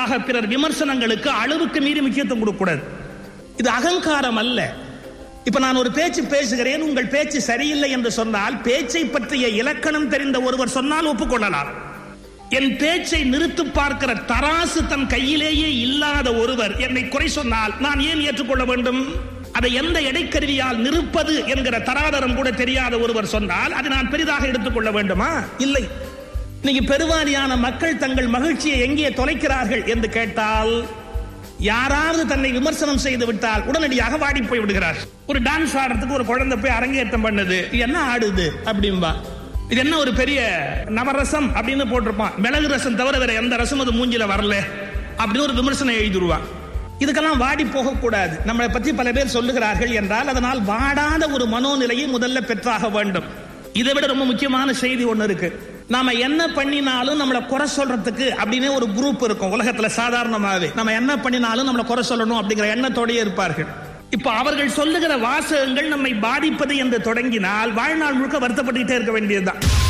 குறிப்பாக பிறர் விமர்சனங்களுக்கு அளவுக்கு மீறி முக்கியத்துவம் கொடுக்கக்கூடாது இது அகங்காரம் அல்ல இப்ப நான் ஒரு பேச்சு பேசுகிறேன் உங்கள் பேச்சு சரியில்லை என்று சொன்னால் பேச்சை பற்றிய இலக்கணம் தெரிந்த ஒருவர் சொன்னால் ஒப்புக்கொள்ளலாம் என் பேச்சை நிறுத்து பார்க்கிற தராசு தன் கையிலேயே இல்லாத ஒருவர் என்னை குறை சொன்னால் நான் ஏன் ஏற்றுக்கொள்ள வேண்டும் அதை எந்த எடைக்கருவியால் நிறுப்பது என்கிற தராதரம் கூட தெரியாத ஒருவர் சொன்னால் அதை நான் பெரிதாக எடுத்துக்கொள்ள வேண்டுமா இல்லை இன்னைக்கு பெருவாரியான மக்கள் தங்கள் மகிழ்ச்சியை எங்கே தொலைக்கிறார்கள் என்று கேட்டால் யாராவது தன்னை விமர்சனம் செய்து விட்டால் உடனடியாக வாடி போய் விடுகிறார் ஒரு டான்ஸ் ஆடுறதுக்கு ஒரு குழந்தை போய் அரங்கேற்றம் பண்ணுது இது என்ன ஆடுது அப்படிம்பா இது என்ன ஒரு பெரிய நவரசம் அப்படின்னு போட்டிருப்பான் மிளகு ரசம் தவிர வேற எந்த ரசம் அது மூஞ்சில வரல அப்படின்னு ஒரு விமர்சனம் எழுதிடுவான் இதுக்கெல்லாம் வாடி போகக்கூடாது நம்மளை பற்றி பல பேர் சொல்லுகிறார்கள் என்றால் அதனால் வாடாத ஒரு மனோநிலையை முதல்ல பெற்றாக வேண்டும் இதை விட ரொம்ப முக்கியமான செய்தி ஒண்ணு இருக்கு நாம என்ன பண்ணினாலும் நம்மளை குறை சொல்றதுக்கு அப்படின்னு ஒரு குரூப் இருக்கும் உலகத்துல சாதாரணமாவே நம்ம என்ன பண்ணினாலும் நம்மளை குறை சொல்லணும் அப்படிங்கிற எண்ணத்தோடயே இருப்பார்கள் இப்ப அவர்கள் சொல்லுகிற வாசகங்கள் நம்மை பாதிப்பது என்று தொடங்கினால் வாழ்நாள் முழுக்க வருத்தப்பட்டுக்கிட்டே இருக்க வேண்டியதுதான்